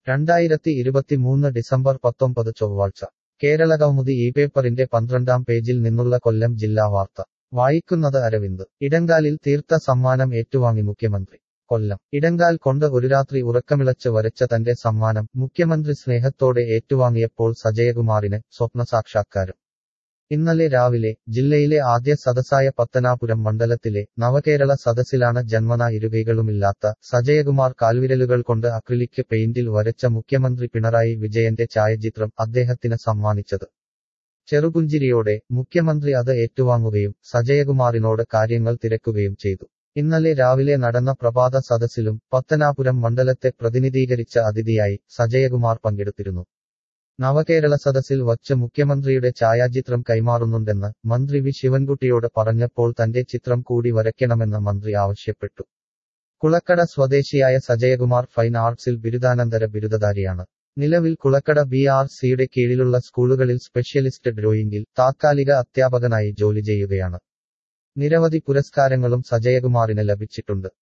രണ്ടായിരത്തി ഇരുപത്തിമൂന്ന് ഡിസംബർ പത്തൊമ്പത് ചൊവ്വാഴ്ച കേരള കൗമുദി ഈ പേപ്പറിന്റെ പന്ത്രണ്ടാം പേജിൽ നിന്നുള്ള കൊല്ലം ജില്ലാ വാർത്ത വായിക്കുന്നത് അരവിന്ദ് ഇടങ്കാലിൽ തീർത്ത സമ്മാനം ഏറ്റുവാങ്ങി മുഖ്യമന്ത്രി കൊല്ലം ഇടങ്കാൽ കൊണ്ട് ഒരു രാത്രി ഉറക്കമിളച്ച് വരച്ച തന്റെ സമ്മാനം മുഖ്യമന്ത്രി സ്നേഹത്തോടെ ഏറ്റുവാങ്ങിയപ്പോൾ സജയകുമാറിന് സ്വപ്നസാക്ഷാത്കാരം ഇന്നലെ രാവിലെ ജില്ലയിലെ ആദ്യ സദസ്സായ പത്തനാപുരം മണ്ഡലത്തിലെ നവകേരള സദസ്സിലാണ് ജന്മന ഇരുകൈകളുമില്ലാത്ത സജയകുമാർ കാൽവിരലുകൾ കൊണ്ട് അക്രിലിക് പെയിന്റിൽ വരച്ച മുഖ്യമന്ത്രി പിണറായി വിജയന്റെ ഛായാചിത്രം അദ്ദേഹത്തിന് സമ്മാനിച്ചത് ചെറുപുഞ്ചിരിയോടെ മുഖ്യമന്ത്രി അത് ഏറ്റുവാങ്ങുകയും സജയകുമാറിനോട് കാര്യങ്ങൾ തിരക്കുകയും ചെയ്തു ഇന്നലെ രാവിലെ നടന്ന പ്രഭാത സദസ്സിലും പത്തനാപുരം മണ്ഡലത്തെ പ്രതിനിധീകരിച്ച അതിഥിയായി സജയകുമാർ പങ്കെടുത്തിരുന്നു നവകേരള സദസ്സിൽ വച്ച് മുഖ്യമന്ത്രിയുടെ ഛായാചിത്രം കൈമാറുന്നുണ്ടെന്ന് മന്ത്രി വി ശിവൻകുട്ടിയോട് പറഞ്ഞപ്പോൾ തന്റെ ചിത്രം കൂടി വരയ്ക്കണമെന്ന് മന്ത്രി ആവശ്യപ്പെട്ടു കുളക്കട സ്വദേശിയായ സജയകുമാർ ഫൈൻ ആർട്സിൽ ബിരുദാനന്തര ബിരുദധാരിയാണ് നിലവിൽ കുളക്കട ബി ആർ സിയുടെ കീഴിലുള്ള സ്കൂളുകളിൽ സ്പെഷ്യലിസ്റ്റ് ഡ്രോയിംഗിൽ താത്കാലിക അധ്യാപകനായി ജോലി ചെയ്യുകയാണ് നിരവധി പുരസ്കാരങ്ങളും സജയകുമാറിന് ലഭിച്ചിട്ടുണ്ട്